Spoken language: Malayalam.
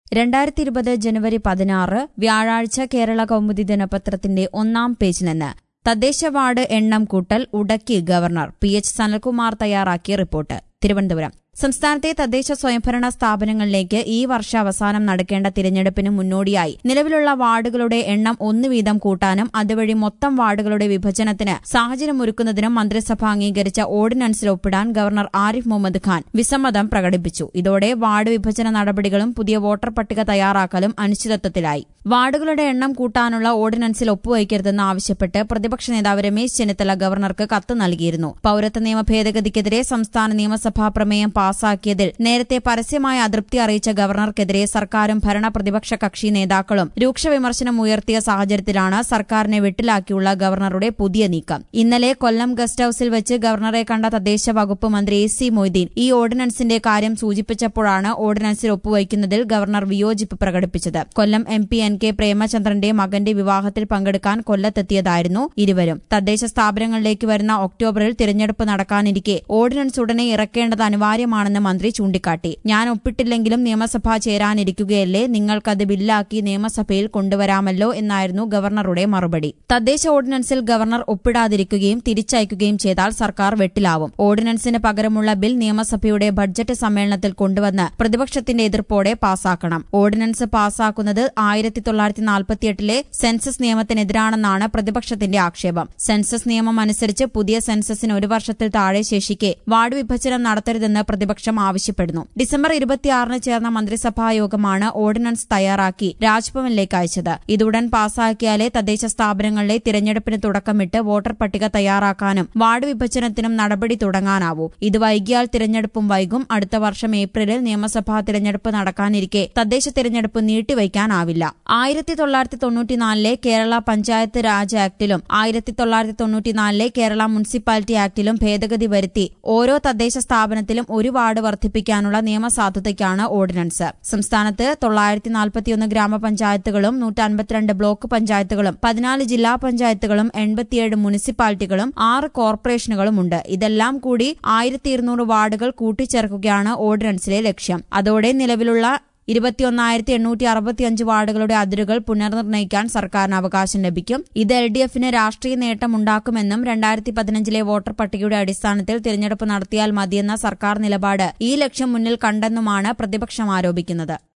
രണ്ടായിരത്തി ഇരുപത് ജനുവരി പതിനാറ് വ്യാഴാഴ്ച കേരള കൗമുദി ദിനപത്രത്തിന്റെ ഒന്നാം പേജിൽ നിന്ന് തദ്ദേശ വാർഡ് എണ്ണം കൂട്ടൽ ഉടക്കി ഗവർണർ പി എച്ച് സനൽകുമാർ തയ്യാറാക്കിയ റിപ്പോർട്ട് തിരുവനന്തപുരം സംസ്ഥാനത്തെ തദ്ദേശ സ്വയംഭരണ സ്ഥാപനങ്ങളിലേക്ക് ഈ വർഷാവസാനം നടക്കേണ്ട തിരഞ്ഞെടുപ്പിന് മുന്നോടിയായി നിലവിലുള്ള വാർഡുകളുടെ എണ്ണം ഒന്ന് വീതം കൂട്ടാനും അതുവഴി മൊത്തം വാർഡുകളുടെ വിഭജനത്തിന് സാഹചര്യമൊരുക്കുന്നതിനും മന്ത്രിസഭ അംഗീകരിച്ച ഓർഡിനൻസിൽ ഒപ്പിടാൻ ഗവർണർ ആരിഫ് മുഹമ്മദ് ഖാൻ വിസമ്മതം പ്രകടിപ്പിച്ചു ഇതോടെ വാർഡ് വിഭജന നടപടികളും പുതിയ വോട്ടർ പട്ടിക തയ്യാറാക്കലും അനിശ്ചിതത്വത്തിലായി വാർഡുകളുടെ എണ്ണം കൂട്ടാനുള്ള ഓർഡിനൻസിൽ ഒപ്പുവയ്ക്കരുതെന്ന് ആവശ്യപ്പെട്ട് പ്രതിപക്ഷ നേതാവ് രമേശ് ചെന്നിത്തല ഗവർണർക്ക് കത്ത് നൽകിയിരുന്നു പൌരത്വ നിയമ ഭേദഗതിക്കെതിരെ സംസ്ഥാന നിയമസഭാ പ്രമേയം പാസാക്കിയതിൽ നേരത്തെ പരസ്യമായ അതൃപ്തി അറിയിച്ച ഗവർണർക്കെതിരെ സർക്കാരും ഭരണ പ്രതിപക്ഷ കക്ഷി നേതാക്കളും രൂക്ഷ വിമർശനം ഉയർത്തിയ സാഹചര്യത്തിലാണ് സർക്കാരിനെ വെട്ടിലാക്കിയുള്ള ഗവർണറുടെ പുതിയ നീക്കം ഇന്നലെ കൊല്ലം ഗസ്റ്റ് ഹൌസിൽ വെച്ച് ഗവർണറെ കണ്ട തദ്ദേശ വകുപ്പ് മന്ത്രി എ സി മൊയ്തീൻ ഈ ഓർഡിനൻസിന്റെ കാര്യം സൂചിപ്പിച്ചപ്പോഴാണ് ഓർഡിനൻസിൽ ഒപ്പുവയ്ക്കുന്നതിൽ ഗവർണർ വിയോജിപ്പ് പ്രകടിപ്പിച്ചത് Kollam M P N K പ്രേമചന്ദ്രന്റെ മകന്റെ വിവാഹത്തിൽ പങ്കെടുക്കാൻ കൊല്ലത്തെത്തിയതായിരുന്നു ഇരുവരും തദ്ദേശ സ്ഥാപനങ്ങളിലേക്ക് വരുന്ന ഒക്ടോബറിൽ തിരഞ്ഞെടുപ്പ് നടക്കാനിരിക്കെ ഓർഡിനൻസ് ഉടനെ ഇറക്കേണ്ടത് അനിവാര്യമാണെന്ന് മന്ത്രി ചൂണ്ടിക്കാട്ടി ഞാൻ ഒപ്പിട്ടില്ലെങ്കിലും നിയമസഭ ചേരാനിരിക്കുകയല്ലേ നിങ്ങൾക്കത് ബില്ലാക്കി നിയമസഭയിൽ കൊണ്ടുവരാമല്ലോ എന്നായിരുന്നു ഗവർണറുടെ മറുപടി തദ്ദേശ ഓർഡിനൻസിൽ ഗവർണർ ഒപ്പിടാതിരിക്കുകയും തിരിച്ചയക്കുകയും ചെയ്താൽ സർക്കാർ വെട്ടിലാവും ഓർഡിനൻസിന് പകരമുള്ള ബിൽ നിയമസഭയുടെ ബഡ്ജറ്റ് സമ്മേളനത്തിൽ കൊണ്ടുവന്ന് പ്രതിപക്ഷത്തിന്റെ എതിർപ്പോടെ പാസാക്കണം ഓർഡിനൻസ് പാസാക്കുന്നത് ആയിരത്തി തൊള്ളായിരത്തി നാൽപ്പത്തിയെട്ടിലെ സെൻസസ് നിയമത്തിനെതിരാണെന്നാണ് പ്രതിപക്ഷത്തിന്റെ ആക്ഷേപം സെൻസസ് നിയമം അനുസരിച്ച് പുതിയ സെൻസസിന് ഒരു വർഷത്തിൽ താഴെ ശേഷിക്കെ വാർഡ് വിഭജനം നടത്തരുതെന്ന് പ്രതിപക്ഷം ആവശ്യപ്പെടുന്നു ഡിസംബർ ഇരുപത്തിയാറിന് ചേർന്ന മന്ത്രിസഭാ യോഗമാണ് ഓർഡിനൻസ് തയ്യാറാക്കി രാജ്ഭവനിലേക്ക് അയച്ചത് ഇതുടൻ പാസാക്കിയാലേ തദ്ദേശ സ്ഥാപനങ്ങളിലെ തിരഞ്ഞെടുപ്പിന് തുടക്കമിട്ട് വോട്ടർ പട്ടിക തയ്യാറാക്കാനും വാർഡ് വിഭജനത്തിനും നടപടി തുടങ്ങാനാവൂ ഇത് വൈകിയാൽ തിരഞ്ഞെടുപ്പും വൈകും അടുത്ത വർഷം ഏപ്രിലിൽ നിയമസഭാ തിരഞ്ഞെടുപ്പ് നടക്കാനിരിക്കെ തദ്ദേശ തിരഞ്ഞെടുപ്പ് നീട്ടിവയ്ക്കാനാവില്ല ആയിരത്തി തൊള്ളായിരത്തി തൊണ്ണൂറ്റിനാലിലെ കേരള പഞ്ചായത്ത് രാജ് ആക്ടിലും ആയിരത്തി തൊള്ളായിരത്തി തൊണ്ണൂറ്റിനാലിലെ കേരള മുനിസിപ്പാലിറ്റി ആക്ടിലും ഭേദഗതി വരുത്തി ഓരോ തദ്ദേശ സ്ഥാപനത്തിലും ഒരു വാർഡ് വർദ്ധിപ്പിക്കാനുള്ള നിയമസാധുതയ്ക്കാണ് ഓർഡിനൻസ് സംസ്ഥാനത്ത് തൊള്ളായിരത്തി നാൽപ്പത്തിയൊന്ന് ഗ്രാമപഞ്ചായത്തുകളും നൂറ്റൻപത്തിരണ്ട് ബ്ലോക്ക് പഞ്ചായത്തുകളും പതിനാല് ജില്ലാ പഞ്ചായത്തുകളും എൺപത്തിയേഴ് മുനിസിപ്പാലിറ്റികളും ആറ് കോർപ്പറേഷനുകളും ഉണ്ട് ഇതെല്ലാം കൂടി ആയിരത്തി ഇരുന്നൂറ് വാർഡുകൾ കൂട്ടിച്ചേർക്കുകയാണ് ഓർഡിനൻസിലെ ലക്ഷ്യം അതോടെ നിലവിലുള്ള ഇരുപത്തിയൊന്നായിരത്തി എണ്ണൂറ്റി അറുപത്തിയഞ്ച് വാർഡുകളുടെ അതിരുകൾ പുനർനിർണ്ണയിക്കാൻ സർക്കാരിന് അവകാശം ലഭിക്കും ഇത് എൽ ഡി എഫിന് രാഷ്ട്രീയ നേട്ടമുണ്ടാക്കുമെന്നും രണ്ടായിരത്തി പതിനഞ്ചിലെ വോട്ടർ പട്ടികയുടെ അടിസ്ഥാനത്തിൽ തിരഞ്ഞെടുപ്പ് നടത്തിയാൽ മതിയെന്ന സർക്കാർ നിലപാട് ഈ ലക്ഷ്യം മുന്നിൽ കണ്ടെന്നുമാണ് പ്രതിപക്ഷം ആരോപിക്കുന്നത്